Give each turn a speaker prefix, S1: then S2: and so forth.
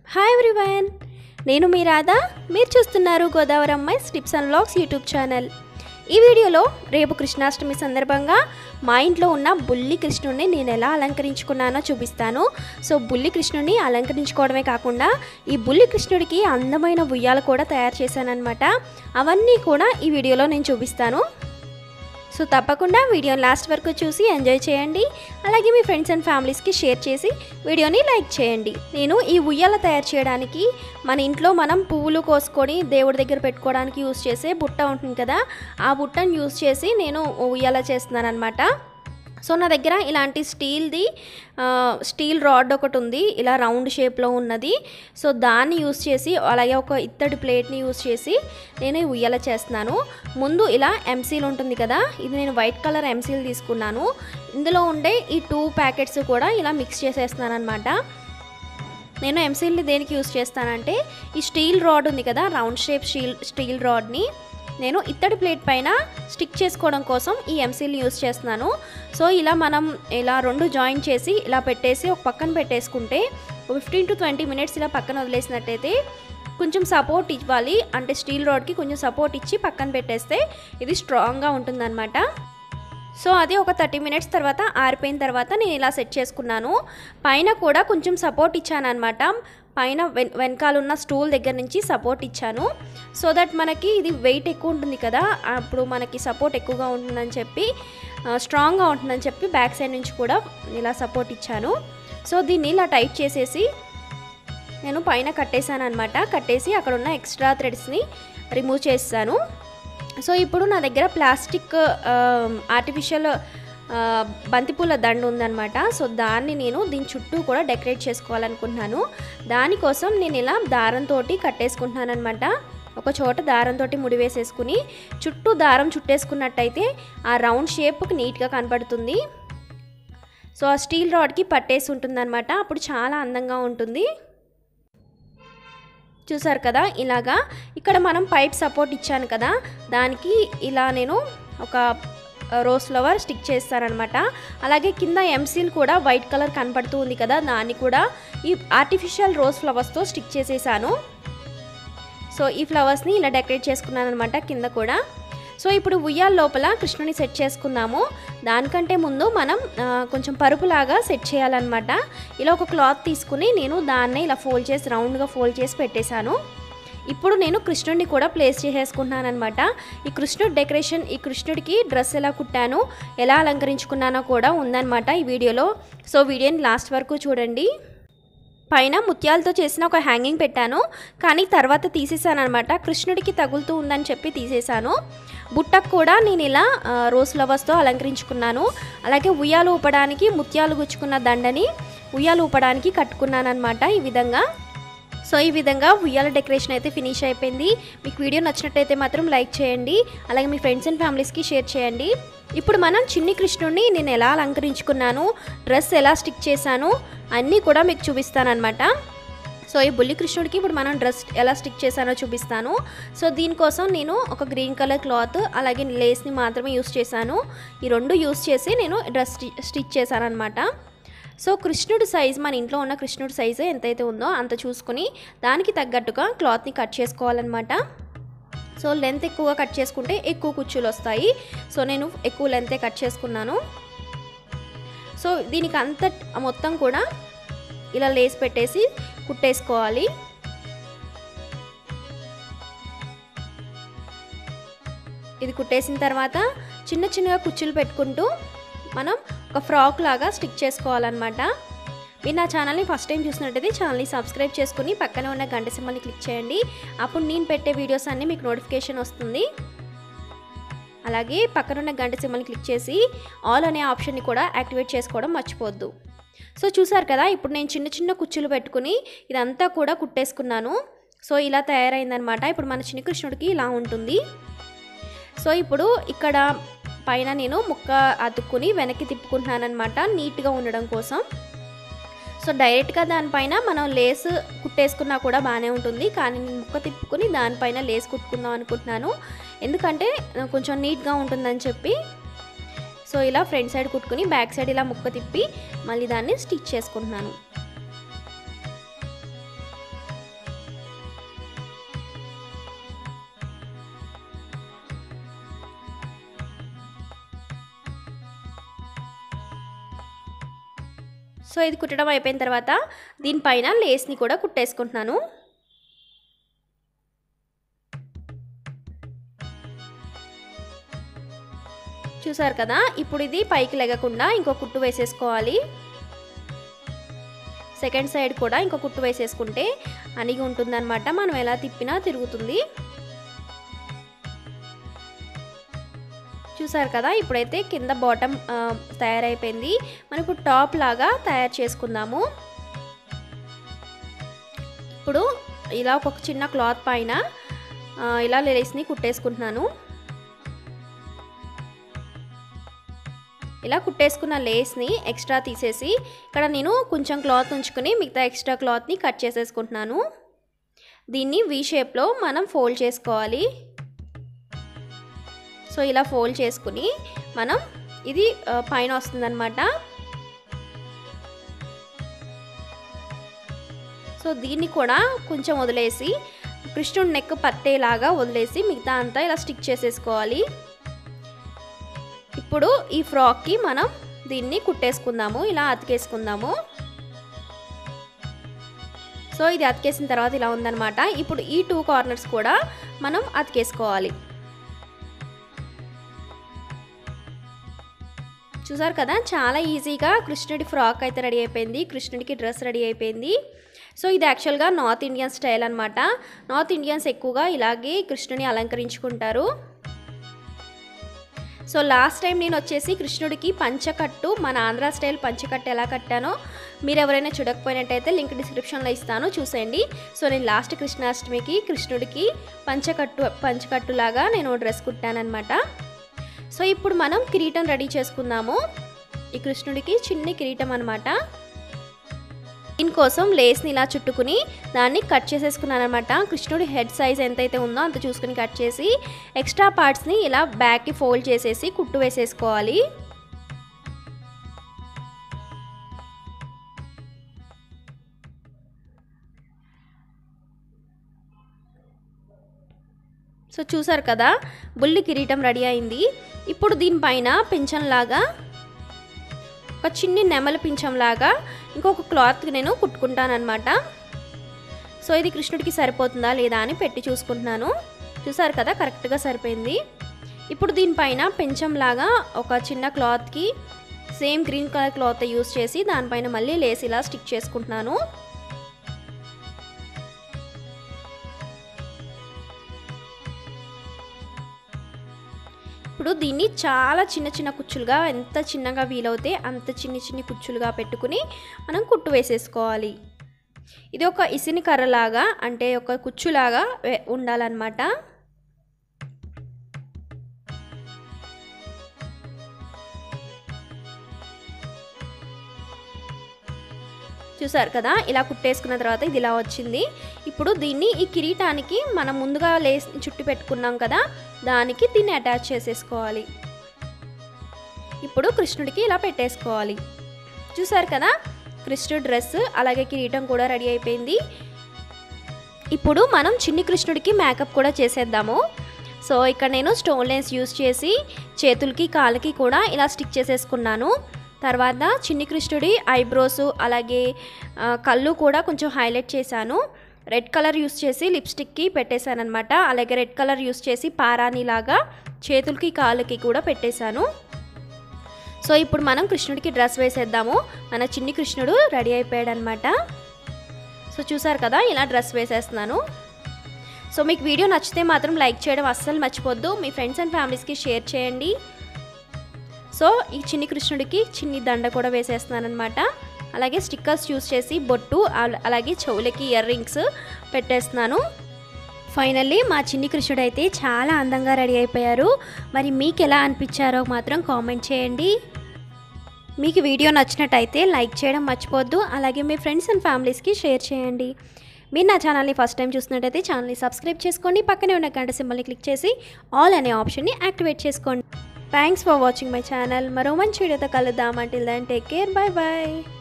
S1: hi everyone నేను మీ రాధా మీరు చూస్తున్నారు Godavari Ammayi tips and vlogs YouTube channel ఈ వీడియోలో రేపు కృష్ణాష్టమి సందర్భంగా మా ఇంట్లో ఉన్న బుల్లి కృష్ణుడిని నేను ఎలా అలంకరించుకున్నానో చూపిస్తాను సో బుల్లి కృష్ణుడిని అలంకరించుకోవడమే కాకుండా ఈ బుల్లి కృష్ణుడికి అందమైన ఉయ్యాలు కూడా తయారు చేశానన్నమాట అవన్నీ కూడా ఈ వీడియోలో నేను చూపిస్తాను సో తప్పకుండా వీడియో లాస్ట్ వరకు చూసి ఎంజాయ్ చేయండి అలాగే మీ ఫ్రెండ్స్ అండ్ ఫ్యామిలీస్కి షేర్ చేసి వీడియోని లైక్ చేయండి నేను ఈ ఉయ్యాల తయారు చేయడానికి మన ఇంట్లో మనం పువ్వులు కోసుకొని దేవుడి దగ్గర పెట్టుకోవడానికి యూస్ చేసే బుట్ట ఉంటుంది కదా ఆ బుట్టను యూస్ చేసి నేను ఉయ్యాల చేస్తున్నాను అనమాట సో నా దగ్గర ఇలాంటి స్టీల్ది ఆ, స్టీల్ రాడ్ ఒకటి ఉంది ఇలా రౌండ్ షేప్లో ఉన్నది సో దాన్ని యూస్ చేసి అలాగే ఒక ఇత్తడి ప్లేట్ని యూస్ చేసి నేను ఈ ఉయ్యాల చేస్తున్నాను ముందు ఇలా ఎంసీల్ ఉంటుంది కదా ఇది నేను వైట్ కలర్ ఎంసీల్ తీసుకున్నాను ఇందులో ఉండే ఈ టూ ప్యాకెట్స్ కూడా ఇలా మిక్స్ చేసేస్తున్నాను అనమాట నేను ఎంసీల్ని దేనికి యూస్ చేస్తానంటే ఈ స్టీల్ రాడ్ ఉంది కదా రౌండ్ షేప్ స్టీల్ స్టీల్ రాడ్ని నేను ఇత్తడి ప్లేట్ పైన స్టిక్ చేసుకోవడం కోసం ఈ ఎంసీల్ని యూస్ చేస్తున్నాను సో ఇలా మనం ఇలా రెండు జాయిన్ చేసి ఇలా పెట్టేసి ఒక పక్కన పెట్టేసుకుంటే ఫిఫ్టీన్ టు ట్వంటీ మినిట్స్ ఇలా పక్కన వదిలేసినట్టయితే కొంచెం సపోర్ట్ ఇవ్వాలి అంటే స్టీల్ రాడ్కి కొంచెం సపోర్ట్ ఇచ్చి పక్కన పెట్టేస్తే ఇది స్ట్రాంగ్గా ఉంటుందన్నమాట సో అది ఒక థర్టీ మినిట్స్ తర్వాత ఆరిపోయిన తర్వాత నేను ఇలా సెట్ చేసుకున్నాను పైన కూడా కొంచెం సపోర్ట్ ఇచ్చాను అనమాట పైన వెన్ వెనకాల ఉన్న స్టూల్ దగ్గర నుంచి సపోర్ట్ ఇచ్చాను సో దట్ మనకి ఇది వెయిట్ ఎక్కువ ఉంటుంది కదా అప్పుడు మనకి సపోర్ట్ ఎక్కువగా ఉంటుందని చెప్పి ఆ, స్ట్రాంగ్గా ఉంటుందని చెప్పి బ్యాక్ సైడ్ నుంచి కూడా ఇలా సపోర్ట్ ఇచ్చాను సో దీన్ని ఇలా టైట్ చేసేసి నేను పైన కట్టేశాను అనమాట కట్టేసి అక్కడ ఉన్న ఎక్స్ట్రా థ్రెడ్స్ని రిమూవ్ చేస్తాను సో ఇప్పుడు నా దగ్గర ప్లాస్టిక్ ఆర్టిఫిషియల్ బంతిపూల దండ ఉందన్నమాట సో దాన్ని నేను దీని చుట్టూ కూడా డెకరేట్ చేసుకోవాలనుకుంటున్నాను దానికోసం నేను ఇలా దారంతో కట్టేసుకుంటున్నాను అనమాట ఒక చోట దారంతో ముడివేసేసుకుని చుట్టూ దారం చుట్టేసుకున్నట్టయితే ఆ రౌండ్ షేప్కి నీట్గా కనపడుతుంది సో ఆ స్టీల్ రాడ్కి పట్టేసి ఉంటుందన్నమాట అప్పుడు చాలా అందంగా ఉంటుంది చూసారు కదా ఇలాగా ఇక్కడ మనం పైప్ సపోర్ట్ ఇచ్చాను కదా దానికి ఇలా నేను ఒక రోజ్ ఫ్లవర్ స్టిక్ చేస్తానమాట అలాగే కింద ఎంసీల్ కూడా వైట్ కలర్ కనపడుతూ ఉంది కదా దాన్ని కూడా ఈ ఆర్టిఫిషియల్ రోజ్ ఫ్లవర్స్తో స్టిక్ చేసేసాను సో ఈ ఫ్లవర్స్ని ఇలా డెకరేట్ చేసుకున్నాను అనమాట కింద కూడా సో ఇప్పుడు ఉయ్యాల లోపల కృష్ణుని సెట్ చేసుకుందాము దానికంటే ముందు మనం ఆ, కొంచెం పరుపులాగా సెట్ చేయాలన్నమాట ఇలా ఒక క్లాత్ తీసుకుని నేను దాన్నే ఇలా ఫోల్డ్ చేసి రౌండ్గా ఫోల్డ్ చేసి పెట్టేశాను ఇప్పుడు నేను కృష్ణుడిని కూడా ప్లేస్ చేసేసుకుంటున్నాను అనమాట ఈ కృష్ణుడి డెకరేషన్ ఈ కృష్ణుడికి డ్రెస్ ఎలా కుట్టాను ఎలా అలంకరించుకున్నానో కూడా ఉందన్నమాట ఈ వీడియోలో సో వీడియోని లాస్ట్ వరకు చూడండి పైన ముత్యాలతో చేసిన ఒక హ్యాంగింగ్ పెట్టాను కానీ తర్వాత తీసేసాను అనమాట కృష్ణుడికి తగులుతూ ఉందని చెప్పి తీసేసాను బుట్టకు కూడా నేను ఇలా ఆ, రోజ్ ఫ్లవర్స్తో అలంకరించుకున్నాను అలాగే ఉయ్యాలు ఊపడానికి ముత్యాలు గుచ్చుకున్న దండని ఉయ్యాలు ఊపడానికి కట్టుకున్నాను అనమాట ఈ విధంగా సో ఈ విధంగా ఉయ్యాల డెకరేషన్ అయితే ఫినిష్ అయిపోయింది మీకు వీడియో నచ్చినట్టయితే మాత్రం లైక్ చేయండి అలాగే మీ ఫ్రెండ్స్ అండ్ ఫ్యామిలీస్కి షేర్ చేయండి ఇప్పుడు మనం చిన్ని కృష్ణుడిని నేను ఎలా అలంకరించుకున్నాను డ్రెస్ ఎలా స్టిక్ చేశాను అన్నీ కూడా మీకు చూపిస్తానమాట సో ఈ బుల్లి కృష్ణుడికి ఇప్పుడు మనం డ్రెస్ ఎలా స్టిక్ చేశానో చూపిస్తాను సో దీనికోసం నేను ఒక గ్రీన్ కలర్ క్లాత్ అలాగే లేస్ని మాత్రమే యూస్ చేశాను ఈ రెండు యూస్ చేసి నేను డ్రెస్ స్టిచ్ చేశాను అనమాట సో కృష్ణుడి సైజ్ మన ఇంట్లో ఉన్న కృష్ణుడి సైజు ఎంతైతే ఉందో అంత చూసుకుని దానికి తగ్గట్టుగా క్లాత్ని కట్ చేసుకోవాలన్నమాట సో లెంత్ ఎక్కువగా కట్ చేసుకుంటే ఎక్కువ కుచ్చులు వస్తాయి సో నేను ఎక్కువ లెంతే కట్ చేసుకున్నాను సో దీనికి అంత మొత్తం కూడా ఇలా లేస్ పెట్టేసి కుట్టేసుకోవాలి ఇది కుట్టేసిన తర్వాత చిన్న చిన్నగా కుచ్చులు పెట్టుకుంటూ మనం ఒక ఫ్రాక్ లాగా స్టిక్ చేసుకోవాలన్నమాట మీరు నా ఛానల్ని ఫస్ట్ టైం చూసినట్టయితే ఛానల్ని సబ్స్క్రైబ్ చేసుకుని పక్కనే ఉన్న గంట సింబల్ని క్లిక్ చేయండి అప్పుడు నేను పెట్టే వీడియోస్ అన్నీ మీకు నోటిఫికేషన్ వస్తుంది అలాగే పక్కనున్న గంట సింబల్ని క్లిక్ చేసి ఆల్ అనే ఆప్షన్ని కూడా యాక్టివేట్ చేసుకోవడం మర్చిపోవద్దు సో చూసారు కదా ఇప్పుడు నేను చిన్న చిన్న కుచ్చులు పెట్టుకుని ఇదంతా కూడా కుట్టేసుకున్నాను సో ఇలా తయారైందనమాట ఇప్పుడు మన చిన్న కృష్ణుడికి ఇలా ఉంటుంది సో ఇప్పుడు ఇక్కడ పైన నేను ముక్క అతుక్కుని వెనక్కి తిప్పుకుంటున్నాను అనమాట నీట్గా ఉండడం కోసం సో డైరెక్ట్గా దానిపైన మనం లేస్ కుట్టేసుకున్నా కూడా బాగానే ఉంటుంది కానీ నేను ముక్క తిప్పుకుని దానిపైన లేస్ కుట్టుకుందాం అనుకుంటున్నాను ఎందుకంటే ఆ, కొంచెం నీట్గా ఉంటుందని చెప్పి సో ఇలా ఫ్రంట్ సైడ్ కుట్టుకుని బ్యాక్ సైడ్ ఇలా ముక్క తిప్పి మళ్ళీ దాన్ని స్టిచ్ చేసుకుంటున్నాను సో ఇది కుట్టడం అయిపోయిన తర్వాత దీనిపైన లేస్ని కూడా కుట్టేసుకుంటున్నాను చూసారు కదా ఇప్పుడు ఇది పైకి లెగకుండా ఇంకో కుట్టు వేసేసుకోవాలి సెకండ్ సైడ్ కూడా ఇంకో కుట్టు వేసేసుకుంటే అణిగి ఉంటుందన్నమాట మనం ఎలా తిప్పినా తిరుగుతుంది చూసారు కదా ఇప్పుడైతే కింద బాటమ్ తయారైపోయింది మనం ఇప్పుడు టాప్ లాగా తయారు చేసుకుందాము ఇప్పుడు ఇలా ఒక చిన్న క్లాత్ పైన ఇలా లేస్ని కుట్టేసుకుంటున్నాను ఇలా కుట్టేసుకున్న లేస్ని ఎక్స్ట్రా తీసేసి ఇక్కడ నేను కొంచెం క్లాత్ ఉంచుకుని మిగతా ఎక్స్ట్రా క్లాత్ని కట్ చేసేసుకుంటున్నాను దీన్ని వీ షేప్లో మనం ఫోల్డ్ చేసుకోవాలి సో ఇలా ఫోల్డ్ చేసుకుని మనం ఇది పైన వస్తుందన్నమాట సో దీన్ని కూడా కొంచెం వదిలేసి కృష్ణుడి నెక్ పట్టేలాగా వదిలేసి మిగతా అంతా ఇలా స్టిక్ చేసేసుకోవాలి ఇప్పుడు ఈ ఫ్రాక్కి మనం దీన్ని కుట్టేసుకుందాము ఇలా అతికేసుకుందాము సో ఇది అతికేసిన తర్వాత ఇలా ఉందన్నమాట ఇప్పుడు ఈ టూ కార్నర్స్ కూడా మనం అతికేసుకోవాలి చూసారు కదా చాలా ఈజీగా కృష్ణుడి ఫ్రాక్ అయితే రెడీ అయిపోయింది కృష్ణుడికి డ్రెస్ రెడీ అయిపోయింది సో ఇది యాక్చువల్గా నార్త్ ఇండియన్ స్టైల్ అనమాట నార్త్ ఇండియన్స్ ఎక్కువగా ఇలాగే కృష్ణుని అలంకరించుకుంటారు సో లాస్ట్ టైం నేను వచ్చేసి కృష్ణుడికి పంచకట్టు మన ఆంధ్ర స్టైల్ పంచకట్టు ఎలా కట్టానో మీరు ఎవరైనా చూడకపోయినట్టయితే లింక్ డిస్క్రిప్షన్లో ఇస్తాను చూసేయండి సో నేను లాస్ట్ కృష్ణాష్టమికి కృష్ణుడికి పంచకట్టు పంచకట్టులాగా నేను డ్రెస్ కుట్టానమాట సో ఇప్పుడు మనం కిరీటం రెడీ చేసుకుందాము ఈ కృష్ణుడికి చిన్ని కిరీటం అనమాట దీనికోసం లేస్ని ఇలా చుట్టుకుని దాన్ని కట్ చేసేసుకున్నాను అనమాట కృష్ణుడి హెడ్ సైజ్ ఎంతైతే ఉందో అంత చూసుకుని కట్ చేసి ఎక్స్ట్రా పార్ట్స్ని ఇలా బ్యాక్కి ఫోల్డ్ చేసేసి కుట్టు వేసేసుకోవాలి సో చూసారు కదా బుల్లి కిరీటం రెడీ అయింది ఇప్పుడు దీనిపైన పింఛంలాగా ఒక చిన్ని నెమల పింఛంలాగా ఇంకొక క్లాత్ నేను కుట్టుకుంటానమాట సో ఇది కృష్ణుడికి సరిపోతుందా లేదా అని పెట్టి చూసుకుంటున్నాను చూసారు కదా కరెక్ట్గా సరిపోయింది ఇప్పుడు దీనిపైన పెంచంలాగా ఒక చిన్న క్లాత్కి same green colour cloth use చేసి దానిపైన మళ్ళీ లేస్ ఇలా స్టిక్ చేసుకుంటున్నాను ఇప్పుడు దీన్ని చాలా చిన్న చిన్న కుచ్చులుగా ఎంత చిన్నగా వీలవుతే అంత చిన్ని చిన్ని కుచ్చులుగా పెట్టుకుని మనం కుట్టు వేసేసుకోవాలి ఇది ఒక ఇసిని కర్రలాగా అంటే ఒక కుచ్చులాగా ఉండాలన్నమాట చూసారు కదా ఇలా కుట్టేసుకున్న తర్వాత ఇది ఇలా వచ్చింది ఇప్పుడు దీన్ని ఈ కిరీటానికి మనం ముందుగా లేస్ చుట్టి పెట్టుకున్నాం కదా దానికి దీన్ని అటాచ్ చేసేసుకోవాలి ఇప్పుడు కృష్ణుడికి ఇలా పెట్టేసుకోవాలి చూసారు కదా కృష్ణుడి డ్రెస్ అలాగే కిరీటం కూడా రెడీ అయిపోయింది ఇప్పుడు మనం చిన్ని కృష్ణుడికి మేకప్ కూడా చేసేద్దాము సో ఇక్కడ నేను స్టోన్ లెన్స్ యూస్ చేసి చేతులకి కాళ్ళకి కూడా ఇలా స్టిక్ చేసేసుకున్నాను తర్వాత చిన్ని కృష్ణుడి ఐబ్రోస్ అలాగే కళ్ళు కూడా కొంచెం హైలైట్ చేశాను రెడ్ కలర్ యూస్ చేసి లిప్స్టిక్కి పెట్టేశాను అనమాట అలాగే రెడ్ కలర్ యూస్ చేసి పారాణిలాగా చేతులకి కాళ్ళకి కూడా పెట్టేశాను సో ఇప్పుడు మనం కృష్ణుడికి డ్రెస్ వేసేద్దాము మన చిన్ని కృష్ణుడు రెడీ అయిపోయాడు అనమాట సో చూసారు కదా ఇలా డ్రెస్ వేసేస్తున్నాను సో మీకు వీడియో నచ్చితే మాత్రం లైక్ చేయడం అస్సలు మర్చిపోద్దు మీ ఫ్రెండ్స్ అండ్ ఫ్యామిలీస్కి షేర్ చేయండి సో ఈ చిన్ని కృష్ణుడికి చిన్ని దండ కూడా వేసేస్తున్నాను అనమాట అలాగే స్టిక్కర్స్ యూస్ చేసి బొట్టు అలాగే చెవులకి ఇయర్ రింగ్స్ పెట్టేస్తున్నాను ఫైనల్లీ మా చిన్ని కృష్ణుడు అయితే చాలా అందంగా రెడీ అయిపోయారు మరి మీకు ఎలా అనిపించారో మాత్రం కామెంట్ చేయండి మీకు వీడియో నచ్చినట్టయితే లైక్ చేయడం మర్చిపోద్దు అలాగే మీ ఫ్రెండ్స్ అండ్ ఫ్యామిలీస్కి షేర్ చేయండి మీరు నా ఛానల్ని ఫస్ట్ టైం చూసినట్టయితే ఛానల్ని సబ్స్క్రైబ్ చేసుకోండి పక్కనే ఉన్న గంట సింబల్ని క్లిక్ చేసి ఆల్ అనే ఆప్షన్ని యాక్టివేట్ చేసుకోండి thanks for watching my channel మరో మంచి వీడియోతో కలుద్దాం until then take care bye bye